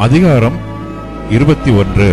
அதிகாரம் இருபத்தி ஒன்று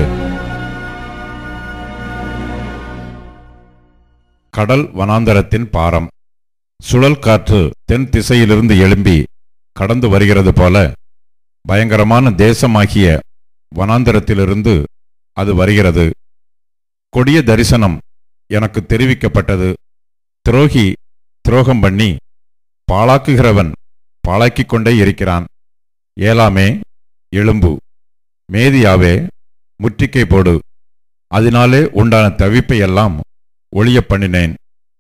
கடல் வனாந்தரத்தின் பாரம் சுழல் காற்று தென் திசையிலிருந்து எழும்பி கடந்து வருகிறது போல பயங்கரமான தேசமாகிய வனாந்தரத்திலிருந்து அது வருகிறது கொடிய தரிசனம் எனக்கு தெரிவிக்கப்பட்டது துரோகி துரோகம் பண்ணி பாழாக்குகிறவன் பாழாக்கிக் கொண்டே இருக்கிறான் ஏலாமே எழும்பு மேதியாவே முற்றிக்கை போடு அதனாலே உண்டான தவிப்பை எல்லாம் ஒளியப் பண்ணினேன்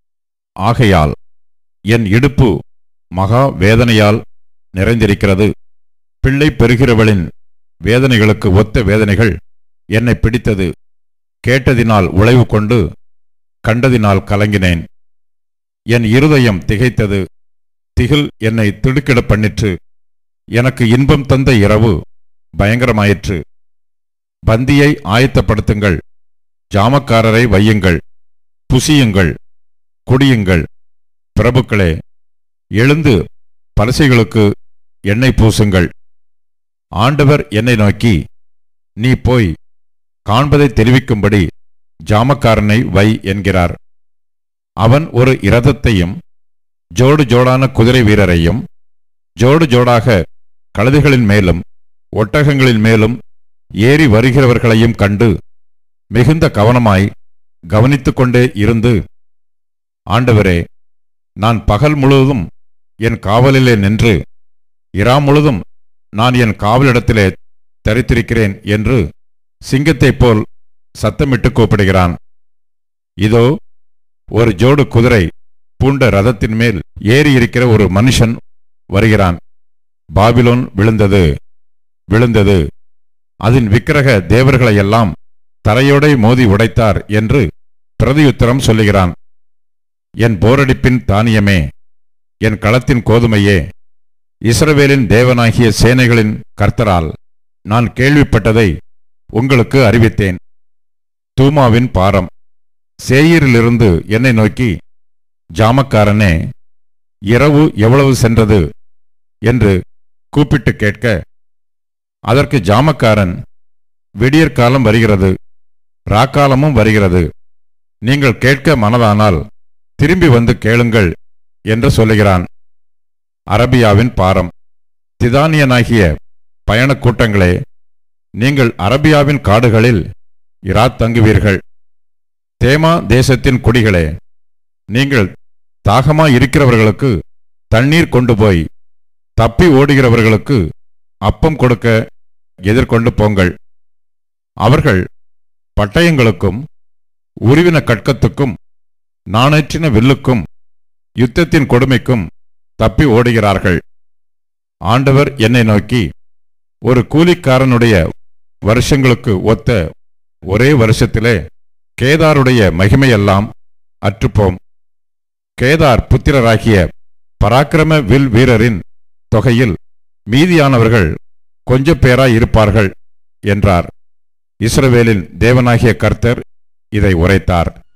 ஆகையால் என் இடுப்பு மகா வேதனையால் நிறைந்திருக்கிறது பிள்ளை பெறுகிறவளின் வேதனைகளுக்கு ஒத்த வேதனைகள் என்னை பிடித்தது கேட்டதினால் உழைவு கொண்டு கண்டதினால் கலங்கினேன் என் இருதயம் திகைத்தது திகில் என்னை திடுக்கிட பண்ணிற்று எனக்கு இன்பம் தந்த இரவு பயங்கரமாயிற்று பந்தியை ஆயத்தப்படுத்துங்கள் ஜாமக்காரரை வையுங்கள் புசியுங்கள் குடியுங்கள் பிரபுக்களே எழுந்து பரிசைகளுக்கு எண்ணெய் பூசுங்கள் ஆண்டவர் என்னை நோக்கி நீ போய் காண்பதை தெரிவிக்கும்படி ஜாமக்காரனை வை என்கிறார் அவன் ஒரு இரதத்தையும் ஜோடு ஜோடான குதிரை வீரரையும் ஜோடு ஜோடாக கழுதைகளின் மேலும் ஒட்டகங்களின் மேலும் ஏறி வருகிறவர்களையும் கண்டு மிகுந்த கவனமாய் கவனித்துக் கொண்டே இருந்து ஆண்டவரே நான் பகல் முழுவதும் என் காவலிலே நின்று இரா முழுதும் நான் என் காவலிடத்திலே தரித்திருக்கிறேன் என்று சிங்கத்தைப் போல் சத்தமிட்டு கூப்பிடுகிறான் இதோ ஒரு ஜோடு குதிரை பூண்ட ரதத்தின் மேல் ஏறியிருக்கிற ஒரு மனுஷன் வருகிறான் பாபிலோன் விழுந்தது விழுந்தது அதன் விக்கிரக தேவர்களையெல்லாம் தரையோடை மோதி உடைத்தார் என்று பிரதியுத்தரம் சொல்லுகிறான் என் போரடிப்பின் தானியமே என் களத்தின் கோதுமையே இஸ்ரவேலின் தேவனாகிய சேனைகளின் கர்த்தரால் நான் கேள்விப்பட்டதை உங்களுக்கு அறிவித்தேன் தூமாவின் பாரம் சேயரிலிருந்து என்னை நோக்கி ஜாமக்காரனே இரவு எவ்வளவு சென்றது என்று கூப்பிட்டு கேட்க அதற்கு ஜாமக்காரன் விடியற்காலம் வருகிறது ராக்காலமும் வருகிறது நீங்கள் கேட்க மனதானால் திரும்பி வந்து கேளுங்கள் என்று சொல்லுகிறான் அரபியாவின் பாரம் திதானியனாகிய பயணக் கூட்டங்களே நீங்கள் அரபியாவின் காடுகளில் இராத் தங்குவீர்கள் தேமா தேசத்தின் குடிகளே நீங்கள் தாகமாய் இருக்கிறவர்களுக்கு தண்ணீர் கொண்டு போய் தப்பி ஓடுகிறவர்களுக்கு அப்பம் கொடுக்க எதிர்கொண்டு போங்கள் அவர்கள் பட்டயங்களுக்கும் உருவின கட்கத்துக்கும் நாணேற்றின வில்லுக்கும் யுத்தத்தின் கொடுமைக்கும் தப்பி ஓடுகிறார்கள் ஆண்டவர் என்னை நோக்கி ஒரு கூலிக்காரனுடைய வருஷங்களுக்கு ஒத்த ஒரே வருஷத்திலே கேதாருடைய மகிமையெல்லாம் அற்றுப்போம் கேதார் புத்திரராகிய பராக்கிரம வில் வீரரின் தொகையில் மீதியானவர்கள் கொஞ்ச பேராய் இருப்பார்கள் என்றார் இஸ்ரவேலின் தேவனாகிய கர்த்தர் இதை உரைத்தார்